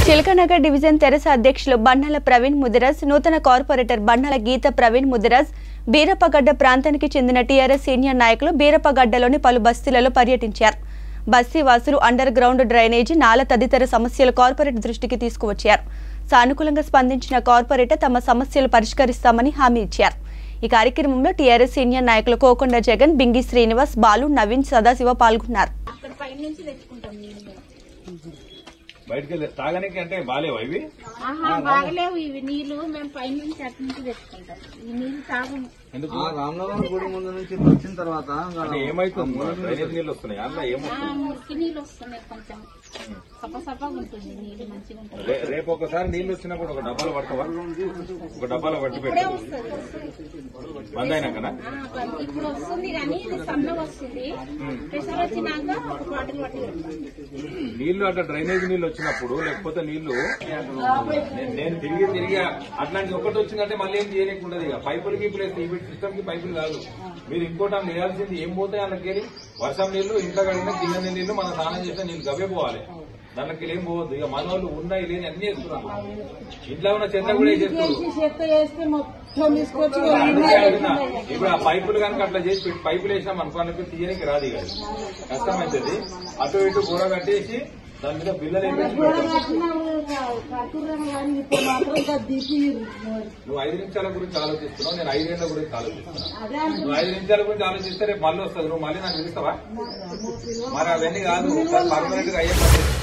Chilakanagar division తెరస అధ్యక్షులు బండాల ప్రవీణ్ ముదిరాజ్ నూతన corporator Bandala Geetha Praveen Mudiraj Beerappagadda ప్రాంతానికి చెందిన టీఆర్ఎస్ సీనియర్ నాయకులు బీరప్పగడ్డలోని పలు బస్తీలలో పర్యటించారు బస్తీ వాసులు అండర్ గ్రౌండ్ డ్రైనేజీ నాల తదితర సమస్యలు కార్పొరేట్ దృష్టికి తీసుకువచ్చారు సానుకూలంగా స్పందించిన కార్పొరేటర్ తమ సమస్యలు పరిష్కరిస్తామని హామీ ఇచ్చారు ఈ కార్యక్రమంలో టీఆర్ఎస్ సీనియర్ నాయకులు కోకొండ జగన్ బింగి శ్రీనివాస్ బాలు నవీన్ సదాశివ పాల్గొన్నారు అక్కడ పై నుంచి తెచ్చుకుంటాం నీళ్ళు బయటికి వెళ్ళి తాగడానికి అంటే బాలేవా ఇవి ఆహా బాగలేవు ఇవి నీళ్లు మేము పై నుంచి అటు నుంచి తెచ్చుకుంటాం ఈ నీళ్లు తాగము ఎందుకు ఆ రామనగర్ గుడి ముందు నుంచి వచ్చిన తర్వాత అంటే ఏమైతుంది డ్రైనేజ్ నీళ్ళు వస్తున్నాయి అందులో ఆ, ఏమొస్తుంది మురికి నీళ్ళు వస్తున్నాయి కొంచెం సప సపగా ఉంటుంది నీళ్ళు మంచిగా ఉంటుంది రే- రేపు ఒకసారి నీళ్ళు వచ్చినప్పుడు ఒక డబ్బాలో పడతావా ఒక డబ్బాలో పట్టి ఇప్పుడే పెట్టు వస్తుంది వస్తుంది బంద్ అయినాకనా ఆ, ప- ఇప్పుడు వస్తుంది కానీ ఇది సన్నగా వస్తుంది ప్రెషర్ వచ్చినాక ఒక బాటిల్ పట్టి పెడతాం నీళ్లు అట్లా డ్రైనేజ్ నీళ్ళు వచ్చినప్పుడు లేకపోతే నీళ్లు నే- నేను తిరిగి తిరిగి అట్లాంటి ఒకటి వచ్చిందంటే మళ్ళీ ఏం చేయలేక ఉండదు ఇక పైపులు గీపులు వేస్తే ఈ సిస్టమ్ కి పైపులు కాదు మీరు ఇంకోటి ఆమె వేయాల్సింది ఏం పోతాయి అందుకెళ్ళి వర్షం నీళ్లు ఇంట్లో కడిగిన కింద నీళ్లు మనం స్నానం చేస్తే నీళ్ళు గవే పోవాలి దానికి ఏం పోవద్దు ఇక మన వాళ్ళు ఉన్నాయి లేని అన్ని వేస్తున్నారు ఇంట్లో ఉన్న చెత్త కూడా వేసేస్తున్నారు చెత్త వేస్తే మొత్తం తీసుకొచ్చి అందుకే అడిగినా. ఇప్పుడు ఆ పైపులు కనుక అట్లా చేసి పెట్టి పైపులు వేసినాం అనుకో అన్నప్పుడు తీయడానికి రాదు ఇక అది. కష్టమైతుంది అటు ఇటు గోడ కట్టేసి దాని మీద బిల్లలు వేసేసి పెట్టు. నువ్వు ఐదు నిమిషాల గురించి ఆలోచిస్తున్నావు నేను ఐదేళ్ల గురించి ఆలోచిస్తున్నాను నువ్వు ఐదు నిమిషాల గురించి ఆలోచిస్తే రేపు మళ్ళీ వస్తుంది నువ్వు మళ్ళీ నాకు పిలుస్తావా మరి అవన్నీ కాదు పర్మనెంట్ గా అయ్యే పని